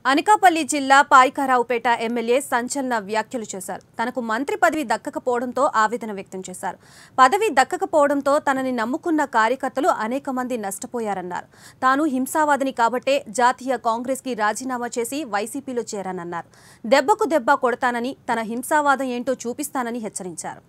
అనకాపల్లి జిల్లా పాయికారావుపేట ఎమ్మెల్యే సంచలన వ్యాఖ్యలు చేశారు తనకు మంత్రి పదవి దక్కకపోవడంతో ఆవేదన వ్యక్తం చేశారు పదవి దక్కకపోవడంతో తనని నమ్ముకున్న కార్యకర్తలు అనేక మంది నష్టపోయారన్నారు తాను హింసావాదిని కాబట్టే జాతీయ కాంగ్రెస్కి రాజీనామా చేసి వైసీపీలో చేరానన్నారు దెబ్బకు దెబ్బ కొడతానని తన హింసావాదం ఏంటో చూపిస్తానని హెచ్చరించారు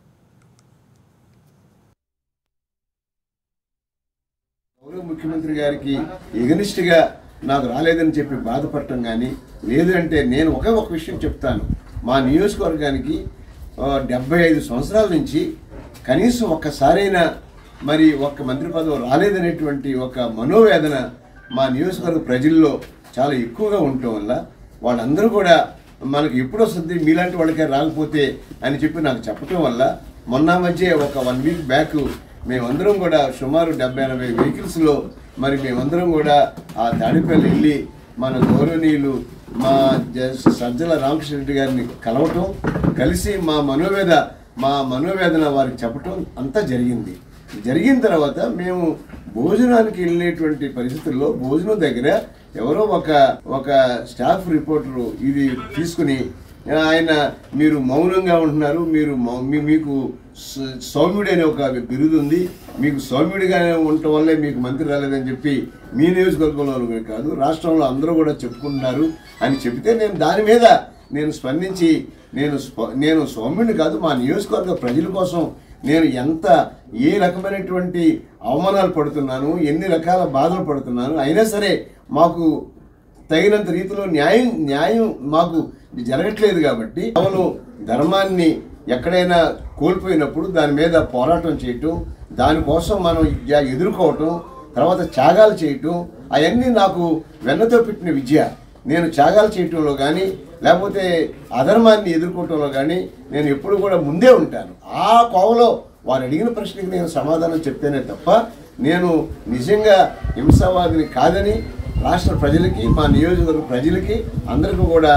గౌరవ ముఖ్యమంత్రి గారికి ఎగనిస్ట్ గా నాకు రాలేదని చెప్పి బాధపడటం కానీ లేదు అంటే నేను ఒకే ఒక విషయం చెప్తాను మా నియోజకవర్గానికి ఆ, డెబ్బై ఐదు సంవత్సరాల నుంచి కనీసం ఒక్కసారైనా మరి ఒక్క మంత్రి పదవి రాలేదనేటువంటి ఒక మనోవేదన మా నియోజకవర్గ ప్రజల్లో చాలా ఎక్కువగా ఉండటం వల్ల వాళ్ళందరూ కూడా మనకు ఎప్పుడు వస్తుంది మీలాంటి వాళ్ళకే రాకపోతే అని చెప్పి నాకు చెప్పటం వల్ల మొన్న మధ్య ఒక వన్ వీక్ బ్యాక్ మేమందరం కూడా సుమారు డెబ్బై ఎనభై వెహికల్స్లో మరి మేమందరం కూడా ఆ తాడిపల్లి వెళ్ళి మన గౌరవనీయులు మా జ- సజ్జల రామకృష్ణ రెడ్డి గారిని కలవటం కలిసి మా మనోవేద మా మనోవేదన వారికి చెప్పటం అంతా జరిగింది జరిగిన తర్వాత మేము భోజనానికి వెళ్ళేటువంటి పరిస్థితుల్లో భోజనం దగ్గర ఎవరో ఒక ఒక స్టాఫ్ రిపోర్టరు ఇది తీసుకుని ఆయన మీరు మౌనంగా ఉంటున్నారు మీరు మౌ- మీ- మీకు స- సౌమ్యుడు అనే ఒక బిరుదు ఉంది మీకు సౌమ్యుడిగానే ఉండటం వల్లే మీకు మంత్రి రాలేదని చెప్పి మీ నియోజకవర్గంలో కాదు రాష్ట్రంలో అందరూ కూడా చెప్పుకుంటున్నారు అని చెప్తే నేను దాని మీద నేను స్పందించి నేను స్ప- నేను సౌమ్యుడిని కాదు మా నియోజకవర్గ ప్రజల కోసం నేను ఎంత ఏ రకమైనటువంటి అవమానాలు పడుతున్నాను ఎన్ని రకాల బాధలు పడుతున్నాను అయినా సరే మాకు తగినంత రీతిలో న్యాయం న్యాయం మాకు జరగట్లేదు కాబట్టి కేవలం ధర్మాన్ని ఎక్కడైనా కోల్పోయినప్పుడు దాని మీద పోరాటం చేయటం దానికోసం మనం ఎ- ఎదుర్కోవటం తర్వాత త్యాగాలు చేయటం అవన్నీ నాకు వెన్నతో పెట్టిన విద్య నేను త్యాగాలు చేయటంలో కానీ లేకపోతే అధర్మాన్ని ఎదుర్కోవటంలో కానీ నేను ఎప్పుడు కూడా ముందే ఉంటాను ఆ కోవలో వారు అడిగిన ప్రశ్నకి నేను సమాధానం చెప్తేనే తప్ప నేను నిజంగా హింసావాదిని కాదని రాష్ట్ర ప్రజలకి మా నియోజకవర్గ ప్రజలకి అందరికీ కూడా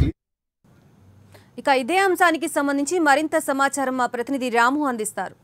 ఇక ఇదే అంశానికి సంబంధించి మరింత సమాచారం మా ప్రతినిధి రాము అందిస్తారు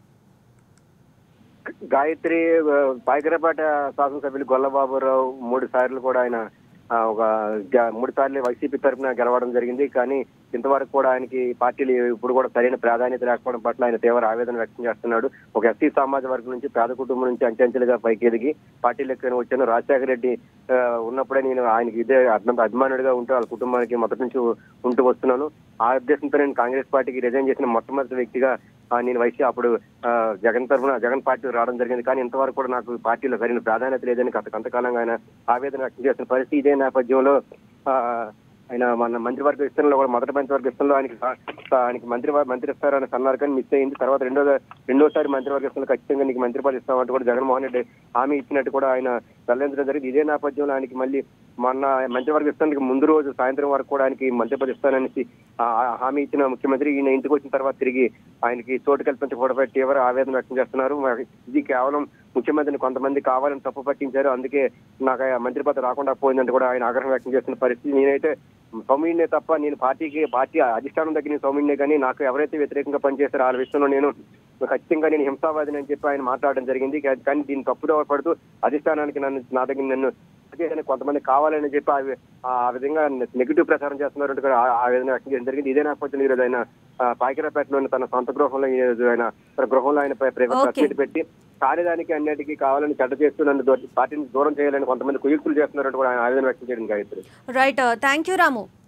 గాయత్రి ఆ, పాయకరపేట శాసనసభ్యులు గొల్లబాబురావు మూడు సార్లు కూడా ఆయన ఆ, ఒక గ- మూడు సార్లు వైసీపీ తరఫున గెలవడం జరిగింది కానీ ఇంతవరకు కూడా ఆయనకి పార్టీలు ఇప్పుడు కూడా సరైన ప్రాధాన్యత లేకపోవడం పట్ల ఆయన తీవ్ర ఆవేదన వ్యక్తం చేస్తున్నాడు ఒక ఎస్సీ సమాజ వర్గం నుంచి పేద కుటుంబం నుంచి అంచెంచెలుగా పైకి ఎదిగి పార్టీలోకి వచ్చాను రాజశేఖర రెడ్డి ఆ, ఉన్నప్పుడే నేను ఆయనకి ఇదే అర్థం అభిమానుడిగా ఉంటూ వాళ్ళ కుటుంబానికి మొదటి నుంచి ఉంటూ వస్తున్నాను ఆ ఉద్దేశంతో నేను కాంగ్రెస్ పార్టీకి రిజైన్ చేసిన మొట్టమొదటి వ్యక్తిగా ఆ, నేను వైసీ అప్పుడు ఆ, జగన్ తరఫున జగన్ పార్టీ రావడం జరిగింది కానీ ఇంతవరకు కూడా నాకు పార్టీలో సరైన ప్రాధాన్యత లేదని గత కొంతకాలంగా ఆయన ఆవేదన వ్యక్తం చేస్తున్న పరిస్థితి ఇదే నేపథ్యంలో ఆ, ఆయన మన మంత్రివర్గ విస్తరణలో కూడా మొదటి మంత్రివర్గ విస్తరణలో ఆయనకి ఆ, ఆయనకి మంత్రి మంత్రి ఇస్తారని అన్నారు కానీ మిస్ అయింది తర్వాత రెండో రెండోసారి మంత్రివర్గ విస్తరణలో ఖచ్చితంగా నీకు మంత్రి పదవి ఇస్తామంటూ కూడా జగన్మోహన్ రెడ్డి హామీ ఇచ్చినట్టు కూడా ఆయన వెల్లడించడం జరిగింది ఇదే నేపథ్యంలో ఆయనకి మళ్ళీ మొన్న మంత్రివర్గ విస్తరణకి ముందు రోజు సాయంత్రం వరకు కూడా ఆయనకి మంత్రి పదవి ఇస్తానని హామీ ఇచ్చిన ముఖ్యమంత్రి ఈయన ఇంటికి వచ్చిన తర్వాత తిరిగి ఆయనకి చోటు కల్పించకపోవడంపై తీవ్ర ఆవేదన వ్యక్తం చేస్తున్నారు మరి ఇది కేవలం ముఖ్యమంత్రిని కొంతమంది కావాలని తప్పు పట్టించారు అందుకే నాకు ఆ మంత్రి పదవి రాకుండా పోయిందంటే కూడా ఆయన ఆగ్రహం వ్యక్తం చేస్తున్న పరిస్థితి నేనైతే సౌమ్యుడినే తప్ప నేను పార్టీకి పార్టీ అధిష్టానం దగ్గర నేను సౌమ్యుడినే కానీ నాకు ఎవరైతే వ్యతిరేకంగా పనిచేస్తారో వాళ్ళ విషయంలో నేను ఖచ్చితంగా నేను హింసావాదిని అని చెప్పి ఆయన మాట్లాడడం జరిగింది కా- కానీ దీన్ని తప్పుదో పడుతూ అధిష్టానానికి నన్ను నా దగ్గర నన్ను చేయాలని కొంతమంది కావాలని చెప్పి ఆ వి- ఆ విధంగా నెగిటివ్ ప్రచారం చేస్తున్నారు కూడా ఆ- ఆ విధంగా వ్యక్తం చేయడం జరిగింది ఇదే నేపథ్యంలో ఈరోజు ఆయన ఆ, పాయకరపేటలోని తన సొంత గృహంలో ఈ రోజు ఆయన తన గృహంలో ఆయన ప్ర- ప్రైవేట్ Okay. ప్రెస్ మీట్ పెట్టి కార్యదానికి అన్నిటికీ కావాలని చెడ్డ చేస్తూ నన్ను దూర- పార్టీని దూరం చేయాలని కొంతమంది కుయుక్తులు చేస్తున్నారంటూ కూడా ఆయన ఆవేదన వ్యక్తం చేయడం Gayatri right thank you Ramu